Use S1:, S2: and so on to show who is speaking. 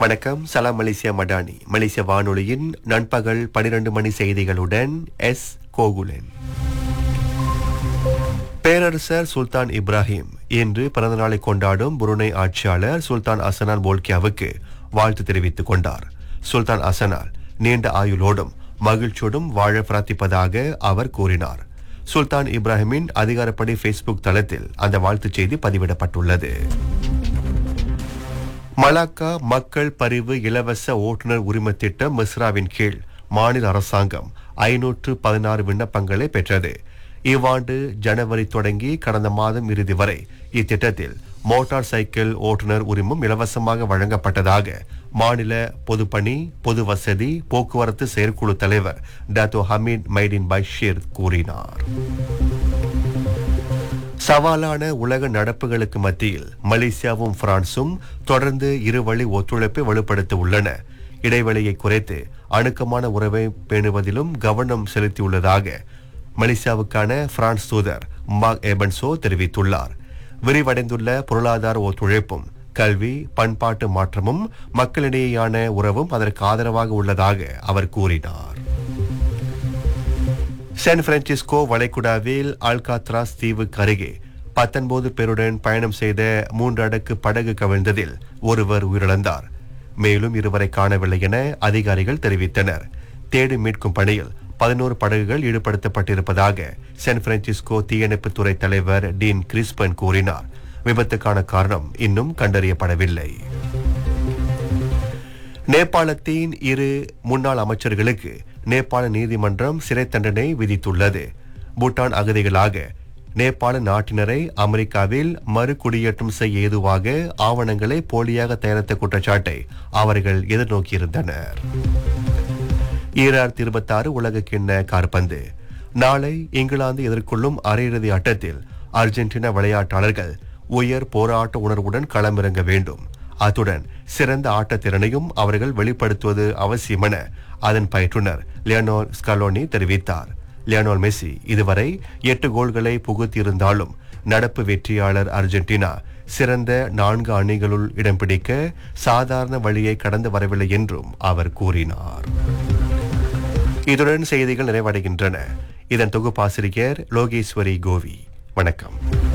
S1: வணக்கம் சலாம் மலேசியா மடானி மலேசிய வானொலியின் நண்பகல் 12 மணி செய்திகளுடன் எஸ் கோகுலன் பேரரசர் சுல்தான் இப்ராஹிம் இன்று பிறந்தநாளை கொண்டாடும் புருனை ஆட்சியாளர் சுல்தான் அசனான் போல்கியாவுக்கு வாழ்த்து தெரிவித்துக் கொண்டார் சுல்தான் அசனால் நீண்ட ஆயுளோடும் மகிழ்ச்சியோடும் வாழ பிரார்த்திப்பதாக அவர் கூறினார் சுல்தான் இப்ராஹிமின் அதிகாரப்படி ஃபேஸ்புக் தளத்தில் அந்த வாழ்த்துச் செய்தி பதிவிடப்பட்டுள்ளது மலாக்கா மக்கள் பரிவு இலவச ஓட்டுநர் உரிமத் திட்டம் மிஸ்ராவின் கீழ் மாநில அரசாங்கம் ஐநூற்று பதினாறு விண்ணப்பங்களை பெற்றது இவ்வாண்டு ஜனவரி தொடங்கி கடந்த மாதம் இறுதி வரை இத்திட்டத்தில் மோட்டார் சைக்கிள் ஓட்டுநர் உரிமம் இலவசமாக வழங்கப்பட்டதாக மாநில பொதுப்பணி பொது வசதி போக்குவரத்து செயற்குழு தலைவர் டாத்தோ ஹமீத் மைடின் பஷீர் கூறினார் சவாலான உலக நடப்புகளுக்கு மத்தியில் மலேசியாவும் பிரான்சும் தொடர்ந்து இருவழி ஒத்துழைப்பை வலுப்படுத்த உள்ளன இடைவெளியை குறைத்து அணுக்கமான உறவை பேணுவதிலும் கவனம் செலுத்தியுள்ளதாக மலேசியாவுக்கான பிரான்ஸ் தூதர் மாக் எபன்சோ தெரிவித்துள்ளார் விரிவடைந்துள்ள பொருளாதார ஒத்துழைப்பும் கல்வி பண்பாட்டு மாற்றமும் மக்களிடையேயான உறவும் அதற்கு ஆதரவாக உள்ளதாக அவர் கூறினார் சான் பிரான்சிஸ்கோ வளைகுடாவில் ஆல்காத்ராஸ் தீவுக்கு அருகே பத்தொன்பது பேருடன் பயணம் செய்த மூன்று அடுக்கு படகு கவிழ்ந்ததில் ஒருவர் உயிரிழந்தார் மேலும் இருவரை காணவில்லை என அதிகாரிகள் தெரிவித்தனர் தேடி மீட்கும் பணியில் பதினோரு படகுகள் ஈடுபடுத்தப்பட்டிருப்பதாக சான் பிரான்சிஸ்கோ தீயணைப்புத் துறை தலைவர் டீன் கிறிஸ்பன் கூறினார் விபத்துக்கான காரணம் இன்னும் கண்டறியப்படவில்லை நேபாளத்தின் இரு முன்னாள் அமைச்சர்களுக்கு நேபாள நீதிமன்றம் சிறை தண்டனை விதித்துள்ளது பூட்டான் அகதிகளாக நேபாள நாட்டினரை அமெரிக்காவில் மறு குடியேற்றம் செய்ய ஏதுவாக ஆவணங்களை போலியாக தயாரித்த குற்றச்சாட்டை அவர்கள் எதிர்நோக்கியிருந்தனர் ஈராயிரத்தி இருபத்தாறு உலக கிண்ண காற்பந்து நாளை இங்கிலாந்து எதிர்கொள்ளும் அரையிறுதி ஆட்டத்தில் அர்ஜென்டினா விளையாட்டாளர்கள் உயர் போராட்ட உணர்வுடன் களமிறங்க வேண்டும் அத்துடன் சிறந்த ஆட்டத்திறனையும் அவர்கள் வெளிப்படுத்துவது அவசியம் என அதன் பயிற்றுனர் லியோனோல் ஸ்கலோனி தெரிவித்தார் லியோனோல் மெஸ்ஸி இதுவரை எட்டு கோல்களை புகுத்தியிருந்தாலும் நடப்பு வெற்றியாளர் அர்ஜென்டினா சிறந்த நான்கு அணிகளுள் இடம் பிடிக்க சாதாரண வழியை கடந்து வரவில்லை என்றும் அவர் கூறினார் இத்துடன் செய்திகள் நிறைவடைகின்றன இதன் தொகுப்பாசிரியர் லோகேஸ்வரி கோவி வணக்கம்